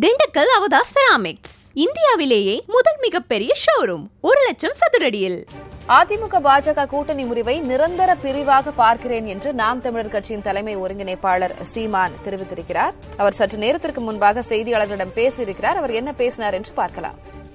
திண்டுக்கல் அவதா செராமிக்ஸ் இந்தியாவிலேயே முதல் மிகப்பெரிய ஷோரூம் ஒரு லட்சம் சதுரடியில் அதிமுக பாஜக கூட்டணி முறிவை நிரந்தர பிரிவாக பார்க்கிறேன் என்று நாம் தமிழர் கட்சியின் தலைமை ஒருங்கிணைப்பாளர் சீமான் தெரிவித்திருக்கிறார் அவர் சற்று நேரத்திற்கு முன்பாக செய்தியாளர்களிடம் பேசியிருக்கிறார் அவர் என்ன பேசினார் என்று பார்க்கலாம்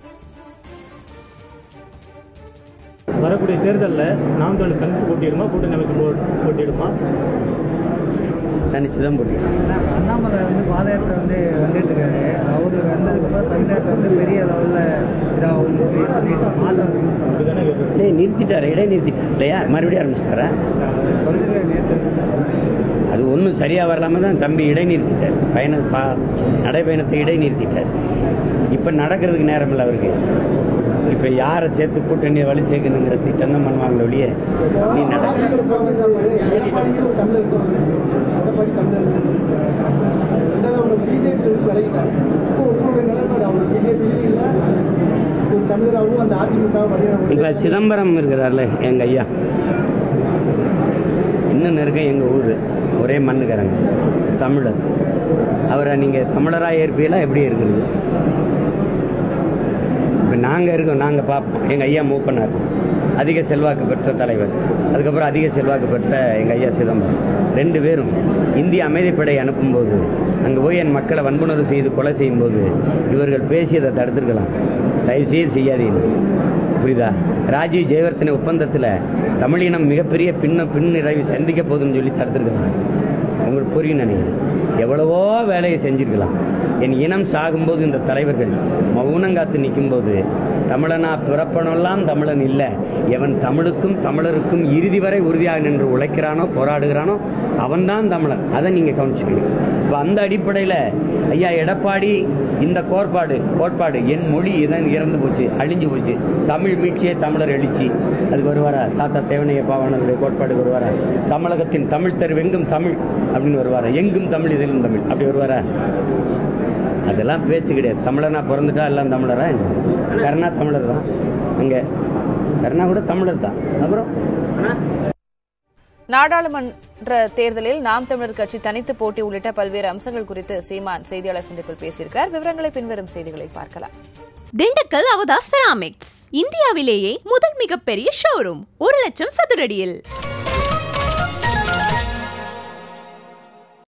வரக்கூடிய தேர்தலில் நாம் தமிழ் தனித்து போட்டியிடுமா கூட்டணி அமைப்பு போ- போட்டியிடுமா தனிச்சு தான் போட்டி அண்ணாமலை வந்து பாதயாத்திரை வந்து வந்துட்டு இருக்காரு அவரு வந்ததுக்கப்புறம் தமிழ்நாட்டில் வந்து பெரிய லெவலில் இதாகும் அப்படின்னு சொல்லிட்டு மாற்றம் இருக்குன்னு அப்படிதானே கேட்குறேன் இல்லை நிறுத்திட்டாரு இடை நிறுத்திட்டார் இல்லையா மறுபடியும் ஆரம்பிச்சிட்டாரா சொல்லுங்க நேற்று அது ஒன்றும் சரியாக வரலாம தான் தம்பி இடை நிறுத்திட்டார் பயண பா நடைபயணத்தை இடை நிறுத்திட்டார் இப்போ நடக்கிறதுக்கு நேரம் இல்லை அவருக்கு இப்போ யாரை சேர்த்து கூட்டணியை வழி சேர்க்கணுங்கிற திட்டம் தான் பண்ணுவாங்களே ஒழிய நீ நட இப்போ சிதம்பரம் இருக்கிறார்ல எங்க ஐயா இன்னும் இருக்க எங்கள் ஊர் ஒரே மண்ணுக்காரங்க தமிழர் அவரை நீங்கள் தமிழராக ஏற்பீங்களா எப்படி இருக்குது இப்போ நாங்கள் இருக்கோம் நாங்கள் பார்ப்போம் எங்கள் ஐயா மூப்பனார் அதிக செல்வாக்கு பெற்ற தலைவர் அதுக்கப்புறம் அதிக செல்வாக்கு பெற்ற எங்கள் ஐயா சிதம்பரம் ரெண்டு பேரும் இந்திய அமைதிப்படை அனுப்பும்போது அங்கே போய் என் மக்களை வன்புணர்வு செய்து கொலை செய்யும்போது இவர்கள் பேசியதை தடுத்திருக்கலாம் தயவு செய்து செய்யாதீங்க புரியுதா ராஜீவ் ஜெயவர்த்தனை ஒப்பந்தத்தில் தமிழினம் மிகப்பெரிய பின்ன பின்னிறைவு சந்திக்க போகுதுன்னு சொல்லி தடுத்திருக்கலாம் உங்களுக்கு புரியும் நினைக்கிறேன் எவ்வளவோ வேலையை செஞ்சிருக்கலாம் என் இனம் சாகும்போது இந்த தலைவர்கள் மௌனம் காத்து நிற்கும்போது தமிழனா பிறப்பனெல்லாம் தமிழன் இல்லை எவன் தமிழுக்கும் தமிழருக்கும் இறுதி வரை உறுதியாக நின்று உழைக்கிறானோ போராடுகிறானோ அவன்தான் தமிழன் அதை நீங்கள் கவனிச்சுக்கணும் இப்போ அந்த அடிப்படையில் ஐயா எடப்பாடி இந்த கோட்பாடு கோட்பாடு என் மொழி இதன் இறந்து போச்சு அழிஞ்சு போச்சு தமிழ் மீட்சியே தமிழர் எழுச்சி அதுக்கு வருவாரா தாத்தா தேவனையப்பாவானதுடைய கோட்பாடு வருவாரா தமிழகத்தின் தமிழ் தெருவெங்கும் தமிழ் அப்படின்னு வருவாரா எங்கும் தமிழ் இதிலும் தமிழ் அப்படி வருவாரா அதெல்லாம் பேச்சு கிடையாது தமிழனா பிறந்துட்டா எல்லாம் தமிழரா கருணா தமிழர் தான் அங்கே கருணா கூட தமிழர் தான் அப்புறம் நாடாளுமன்ற தேர்தலில் நாம் தமிழர் கட்சி தனித்து போட்டி உள்ளிட்ட பல்வேறு அம்சங்கள் குறித்து சீமான் செய்தியாளர் சந்திப்பில் பேசியிருக்கிறார் விவரங்களை பின்வரும் செய்திகளில் பார்க்கலாம் திண்டுக்கல் அவதா செராமிக்ஸ் இந்தியாவிலேயே முதல் மிகப்பெரிய ஷோரூம் ஒரு லட்சம் சதுரடியில்